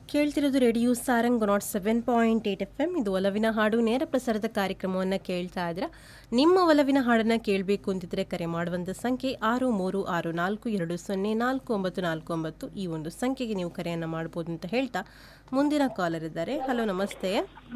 ಕೇಳ್ತಿರೋದು radio Sarang not seven point eight F M ಇದು ಒಲವಿನ ಹಾಡು ನೇರ ಪ್ರಸಾರದ ಕಾರ್ಯಕ್ರಮವನ್ನು ಕೇಳ್ತಾ ಇದ್ರೆ ನಿಮ್ಮ ಒಲವಿನ ಹಾಡನ್ನು ಕೇಳಬೇಕು ಅಂತಿದ್ರೆ ಕರೆ ಮಾಡುವಂಥ ಸಂಖ್ಯೆ ಆರು ಮೂರು ಆರು ನಾಲ್ಕು ಎರಡು ಸೊನ್ನೆ ನಾಲ್ಕು ಒಂಬತ್ತು ನಾಲ್ಕು ಒಂಬತ್ತು ಈ ಒಂದು ಸಂಖ್ಯೆಗೆ ನೀವು ಕರೆಯನ್ನು ಮಾಡ್ಬೋದು ಅಂತ ಹೇಳ್ತಾ ಮುಂದಿನ ಕಾಲರ್ ಇದ್ದಾರೆ ಹಲೋ ನಮಸ್ತೆ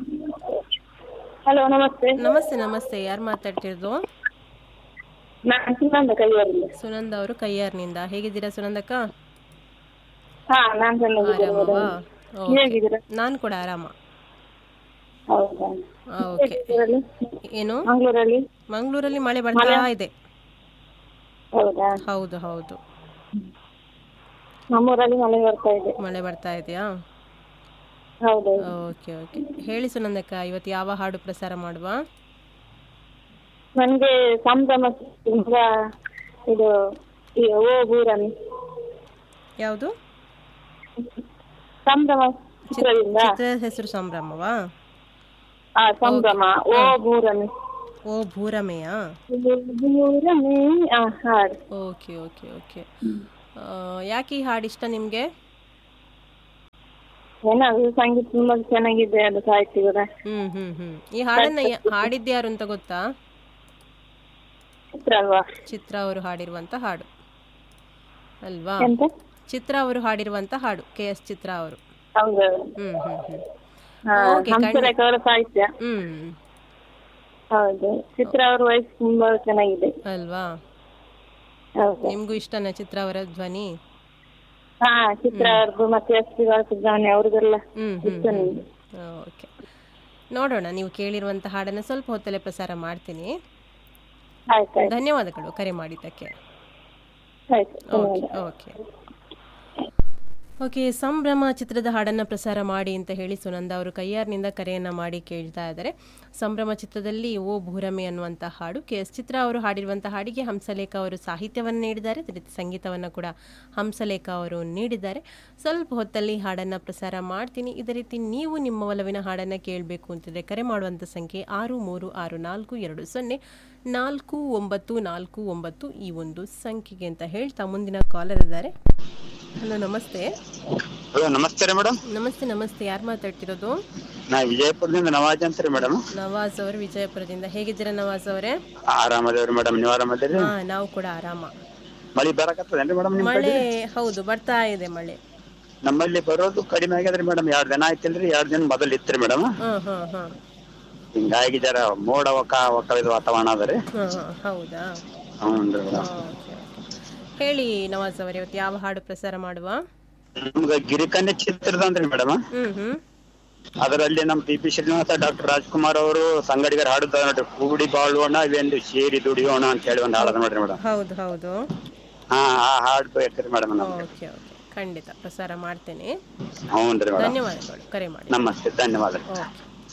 ಹಲೋ ನಮಸ್ತೆ ನಮಸ್ತೆ ನಮಸ್ತೆ ಯಾರು ಮಾತಾಡ್ತಿರೋದು ನಾನು ಸುನಂದ ಕೈಯಾರಿಂದ ಸುನಂದ ಅವರು ಕೈಯಾರ್ನಿಂದ ಹೇಗಿದ್ದೀರಾ ಸುನಂದಕ್ಕ ಹಾ ನಾನ್ ಚೆನ್ನಾಗಿದ್ದೇನೆ ಆರಾಮವಾ ನೀವು ಹೇಗಿದ್ದೀರಾ ನಾನು ಕೂಡ ಆರಾಮ ಹೌದಾ ಓಕೆ ಮಂಗಳೂರಲ್ಲಿ ಏನು ಮಂಗಳೂರಲ್ಲಿ ಮಂಗಳೂರಲ್ಲಿ ಮಳೆ ಬರ್ತಾ ಇದೆ ಹೌದಾ ಹೌದು ಹೌದು ನಮ್ಮೂರಲ್ಲಿ ಮಳೆ ಬರ್ತಾ ಇದೆ ಮಳೆ ಬರ್ತಾ ಇದೆಯಾ ಹೌದು ಓಕೆ ಓಕೆ ಹೇಳಿ ಸುನಂದಕ್ಕ ಇವತ್ತು ಯಾವ ಹಾಡು ಪ್ರಸಾರ ಮಾಡುವ ನನ್ಗೆ ಸಂಭ್ರಮ ಚಿತ್ರದಿಂದ ಇದು ಈ ಓ ಬೂರನ್ ಯಾವುದು ಸಂಭ್ರಮ ಚಿತ್ರದಿಂದ ಚಿತ್ರದ ಹೆಸರು ಸಂಭ್ರಮವಾ ಆ ಸಂಭ್ರಮ ಓ ಬೂರನ್ ಓ ಭೂರಮೆಯಾ ಬೂರಮೇ ಆ ಹಾಡು ಓಕೆ ಓಕೆ ಓಕೆ ಯಾಕೆ ಈ ಹಾಡು ಇಷ್ಟ ನಿಮಗೆ ಏನಾದ್ರು ಸಂಗೀತ ತುಂಬಾ ಚೆನ್ನಾಗಿದೆ ಅದು ಸಾಹಿತ್ಯ ಕೂಡ ಹ್ಮ್ ಹ್ಮ್ ಹ್ಮ್ ಈ ಹಾಡನ್ನ ಯಾ- ಹಾಡಿದ್ದು ಯಾರು ಅಂತ ಗೊತ್ತಾ ಚಿತ್ರ ಅಲ್ವಾ ಚಿತ್ರ ಅವರು ಹಾಡಿರುವಂತ ಹಾಡು ಅಲ್ವಾ ಎಂತ ಚಿತ್ರ ಅವರು ಹಾಡಿರುವಂತ ಹಾಡು ಕೆ ಎಸ್ ಚಿತ್ರ ಅವರು ಹೌದು ಹ್ಮ್ ಹ್ಮ್ ಹ್ಮ್ ಹಾ, Okay, ಹಂಸಲೇಖ ಅವರ ಸಾಹಿತ್ಯ ಹ್ಮ್ ಹೌದು ಚಿತ್ರ ಅವ್ರ ವಯಸ್ಸು ತುಂಬಾ ಚೆನ್ನಾಗಿದೆ ಅಲ್ವಾ ಹೌದು ನಿಮ್ಗೂ ಇಷ್ಟನಾ ಚಿತ್ರ ಅವರ ಧ್ವನಿ ಹಾ ಚಿತ್ರ ಅವ್ರದ್ದು ಮತ್ತೆ ಎಸ್ ಪಿ ಬಾಲಸುಬ್ರಹ್ಮಣ್ಯ ಅವ್ರದ್ದೆಲ್ಲ ಹ್ಮ್ ಇಷ್ಟ ನನಗೆ ಓಕೆ ನೋಡೋಣ ನೀವು ಕೇಳಿರುವಂತ ಹಾಡನ್ನು ಸ್ವಲ್ಪ ಹೊತ್ತಲ್ಲೇ ಪ್ರಸಾರ ಮಾಡ್ತೀನಿ ಆಯ್ತಾಯ್ತು ಧನ್ಯವಾದಗಳು ಕರೆ ಮಾಡಿದ್ದಕ್ಕೆ ಆಯ್ತು ಓಕೆ ಓಕೆ ಓಕೆ ಸಂಭ್ರಮ ಚಿತ್ರದ ಹಾಡನ್ನು ಪ್ರಸಾರ ಮಾಡಿ ಅಂತ ಹೇಳಿ ಸುನಂದ ಅವರು ಕೈಯಾರ್ನಿಂದ ಕರೆಯನ್ನು ಮಾಡಿ ಕೇಳ್ತಾ ಇದ್ದಾರೆ ಸಂಭ್ರಮ ಚಿತ್ರದಲ್ಲಿ ಓ ಭೂರಮೆ ಅನ್ನುವಂಥ ಹಾಡು ಕೆ ಎಸ್ ಚಿತ್ರ ಅವರು ಹಾಡಿರುವಂಥ ಹಾಡಿಗೆ ಹಂಸಲೇಖ ಅವರು ಸಾಹಿತ್ಯವನ್ನು ನೀಡಿದ್ದಾರೆ ಅದೇ ರೀತಿ ಸಂಗೀತವನ್ನು ಕೂಡ ಹಂಸಲೇಖ ಅವರು ನೀಡಿದ್ದಾರೆ ಸ್ವಲ್ಪ ಹೊತ್ತಲ್ಲಿ ಹಾಡನ್ನು ಪ್ರಸಾರ ಮಾಡ್ತೀನಿ ಇದೇ ರೀತಿ ನೀವು ನಿಮ್ಮ ಒಲವಿನ ಹಾಡನ್ನು ಕೇಳಬೇಕು ಅಂತಿದ್ರೆ ಕರೆ ಮಾಡುವಂಥ ಸಂಖ್ಯೆ ಆರು ಮೂರು ಆರು ನಾಲ್ಕು ಎರಡು ಸೊನ್ನೆ ನಾಲ್ಕು ಒಂಬತ್ತು ನಾಲ್ಕು ಒಂಬತ್ತು ಈ ಒಂದು ಸಂಖ್ಯೆಗೆ ಅಂತ ಹೇಳ್ತಾ ಮುಂದಿನ ಕಾಲರ್ ಇದ್ದಾರೆ ಹಲೋ ನಮಸ್ತೆ ಹಲೋ ನಮಸ್ತೆ ರೀ ಮೇಡಮ್ ನಮಸ್ತೆ ನಮಸ್ತೆ ಯಾರು ಮಾತಾಡ್ತಿರೋದು ನಾ ವಿಜಯಪುರದಿಂದ ನವಾಜ್ ಅಂತ ರೀ ಮೇಡಮ್ ನವಾಜ್ ಅವರು ವಿಜಯಪುರದಿಂದ ಹೇಗಿದ್ದೀರಾ ನವಾಜ್ ಅವರೇ ಆರಾಮದೇವ್ರಿ ಮೇಡಮ್ ನೀವು ಆರಾಮದಿರಿ ಹಾ ನಾವು ಕೂಡ ಆರಾಮ ಮಳಿ ಬರಕತ್ತದೇನ್ರಿ ಮೇಡಮ್ ನಿಮ್ ಮಳೆ ಹೌದು ಬರ್ತಾ ಇದೆ ಮಳೆ ನಮ್ಮಲ್ಲಿ ಬರೋದು ಕಡಿಮೆ ಆಗ್ಯದ್ರಿ ಮೇಡಮ್ ಎರಡ್ ದಿನ ಆಯ್ತಿಲ್ರಿ ಎರಡ್ ದಿನ ಮೊದಲ್ ಇತ್ರಿ ಮೇಡಮ್ ಹಾ ಹಾ ಹಾ ಹಿಂಗಾಗಿ ಜರ ಮೋಡ ಒಕ್ಕ ಒಕ್ಕಳಿದ ವಾತಾವರಣ ಅದ ರೀ ಹಾ ಹಾ ಹೌದಾ ಹ್ಞೂ ಮೇಡಮ್ ಓಕೆ ಹೇಳಿ ನವಾಜ್ ಅವರೇ ಇವತ್ತು ಯಾವ ಹಾಡು ಪ್ರಸಾರ ಮಾಡುವ ನಮ್ಗ ಗಿರಿಕನ್ಯೆ ಚಿತ್ರದ ಅಂದ್ರಿ ಮೇಡಮ್ ಹ್ಮ್ ಹ್ಮ್ ಅದರಲ್ಲಿ ನಮ್ P P Srinivasa doctor Rajkumar ಅವರು ಸಂಗಡಿಗರ ಹಾಡುದ ನೋಡ್ರಿ ಕೂಡಿ ಬಾಳುವಣ ಇವೆಂದು ಸೇರಿ ದುಡಿಯೋಣ ಅಂತ ಹೇಳಿ ಒಂದು ಹಾಡದ ನೋಡ್ರಿ ಮೇಡಮ್ ಹೌದು ಹೌದು ಹಾ ಆ ಹಾಡ್ ಬೇಕ್ರಿ ಮೇಡಮ್ ನಮ್ಗೆ ಓಕೆ ಓಕೆ ಖಂಡಿತ ಪ್ರಸಾರ ಮಾಡ್ತೇನೆ ಹ್ಞೂ ರೀ ಮೇಡಮ್ ಧನ್ಯವಾದಗಳು ಕರೆ ಮಾಡಿ ನಮಸ್ತೆ ಧನ್ಯವಾದ ಓಕೆ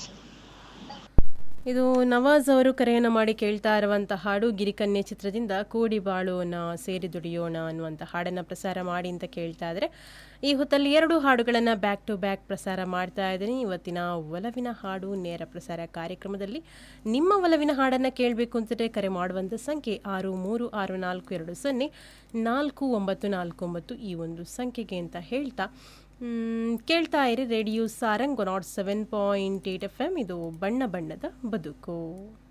ಇದು ನವಾಜ್ ಅವರು ಕರೆಯನ್ನು ಮಾಡಿ ಕೇಳ್ತಾ ಇರುವಂಥ ಹಾಡು ಗಿರಿಕನ್ಯೆ ಚಿತ್ರದಿಂದ ಕೂಡಿ ಬಾಳೋಣ ಸೇರಿ ದುಡಿಯೋಣ ಅನ್ನುವಂಥ ಹಾಡನ್ನು ಪ್ರಸಾರ ಮಾಡಿ ಅಂತ ಕೇಳ್ತಾ ಇದ್ದಾರೆ ಈ ಹೊತ್ತಲ್ಲಿ ಎರಡು ಹಾಡುಗಳನ್ನು ಬ್ಯಾಕ್ ಟು ಬ್ಯಾಕ್ ಪ್ರಸಾರ ಮಾಡ್ತಾ ಇದ್ದೀನಿ ಇವತ್ತಿನ ಒಲವಿನ ಹಾಡು ನೇರ ಪ್ರಸಾರ ಕಾರ್ಯಕ್ರಮದಲ್ಲಿ ನಿಮ್ಮ ಒಲವಿನ ಹಾಡನ್ನು ಕೇಳಬೇಕು ಅಂತಿದ್ರೆ ಕರೆ ಮಾಡುವಂಥ ಸಂಖ್ಯೆ ಆರು ಮೂರು ಆರು ನಾಲ್ಕು ಎರಡು ಸೊನ್ನೆ ನಾಲ್ಕು ಒಂಬತ್ತು ನಾಲ್ಕು ಒಂಬತ್ತು ಈ ಒಂದು ಸಂಖ್ಯೆಗೆ ಅಂತ ಹೇಳ್ತಾ ಮ್, ಕೇಳ್ತಾ ಇರಿ radio Sarang not seven point eight F M ಇದು ಬಣ್ಣ ಬಣ್ಣದ ಬದುಕು